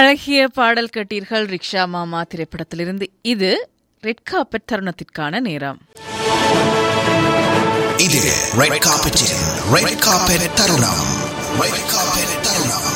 அழகிய பாடல் கேட்டீர்கள் ரிக்ஷா மாமா திரைப்படத்திலிருந்து இது ரெட் கார்பெட் தருணத்திற்கான நேரம் இது ரெட் கார்பெட்டின் ரெட் கார்பெட் தருணம் ரெட் கார்பெட் தருணம்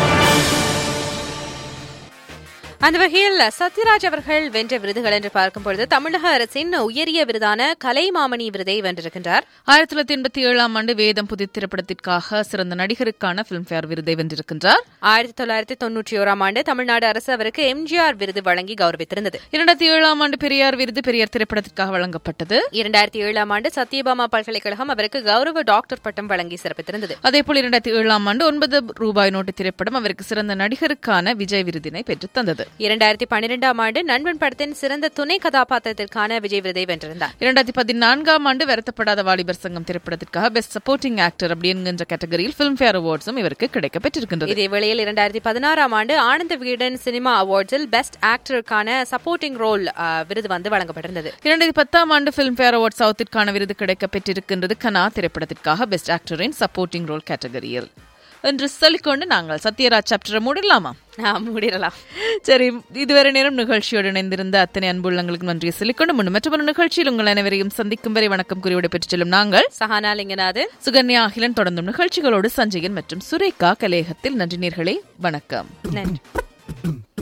அந்த வகையில் சத்யராஜ் அவர்கள் வென்ற விருதுகள் என்று பார்க்கும் பொழுது தமிழக அரசின் உயரிய விருதான கலைமாமணி விருதை வென்றிருக்கின்றார் ஆயிரத்தி தொள்ளாயிரத்தி எண்பத்தி ஏழாம் ஆண்டு வேதம் புதிய திரைப்படத்திற்காக சிறந்த நடிகருக்கான பிலிம்பேர் விருதை வென்றிருக்கின்றார் ஆயிரத்தி தொள்ளாயிரத்தி தொன்னூற்றி ஓராம் ஆண்டு தமிழ்நாடு அரசு அவருக்கு எம்ஜிஆர் விருது வழங்கி கௌரவித்திருந்தது இரண்டாயிரத்தி ஏழாம் ஆண்டு பெரியார் விருது பெரியார் திரைப்படத்திற்காக வழங்கப்பட்டது இரண்டாயிரத்தி ஏழாம் ஆண்டு சத்யபாமா பல்கலைக்கழகம் அவருக்கு கௌரவ டாக்டர் பட்டம் வழங்கி சிறப்பித்திருந்தது அதேபோல் இரண்டாயிரத்தி ஏழாம் ஆண்டு ஒன்பது ரூபாய் நோட்டு திரைப்படம் அவருக்கு சிறந்த நடிகருக்கான விஜய் விருதினை பெற்றுத் தந்தது இரண்டாயிரத்தி பன்னிரெண்டாம் ஆண்டு நண்பன் படத்தின் சிறந்த துணை கதாபாத்திரத்திற்கான விஜய் விருதை வென்றிருந்தார் இரண்டாயிரத்தி பதினான்காம் ஆண்டு வருத்தப்படாத வாலிபர் சங்கம் திரைப்படத்திற்காக பெஸ்ட் சப்போர்ட்டிங் ஆக்டர் அப்படி என்கின்ற கேட்டகரியில் பிலிம்பேர் அவார்ட்ஸும் இவருக்கு கிடைக்கப் பெற்றிருக்கின்றது இதே வேளையில் இரண்டாயிரத்தி பதினாறாம் ஆண்டு ஆனந்த விகடன் சினிமா அவார்ட்ஸில் பெஸ்ட் ஆக்டருக்கான சப்போர்ட்டிங் ரோல் விருது வந்து வழங்கப்பட்டிருந்தது இரண்டாயிரத்தி பத்தாம் ஆண்டு பிலிம்பேர் அவார்ட் சவுத்திற்கான விருது கிடைக்கப் பெற்றிருக்கின்றது கனா திரைப்படத்திற்காக பெஸ்ட் ஆக்டரின் சப்போர்ட்டிங் ரோல் கேட்டகரியில் என்று சொல்லிக்கொண்டு நாங்கள் சத்யராஜ் சாப்டரை மூடிடலாமா நான் மூடிடலாம் சரி இதுவரை நேரம் நிகழ்ச்சியோடு இணைந்திருந்த அத்தனை அன்புள்ளங்களுக்கு நன்றியை சொல்லிக்கொண்டு முன்னும் மற்றொரு நிகழ்ச்சியில் உங்கள் அனைவரையும் சந்திக்கும் வரை வணக்கம் கூறிவிட பெற்றுச் செல்லும் நாங்கள் சஹானா லிங்கநாதன் சுகன்யா அகிலன் தொடர்ந்தும் நிகழ்ச்சிகளோடு சஞ்சயன் மற்றும் சுரேகா கலேகத்தில் நன்றி நேர்களே வணக்கம் நன்றி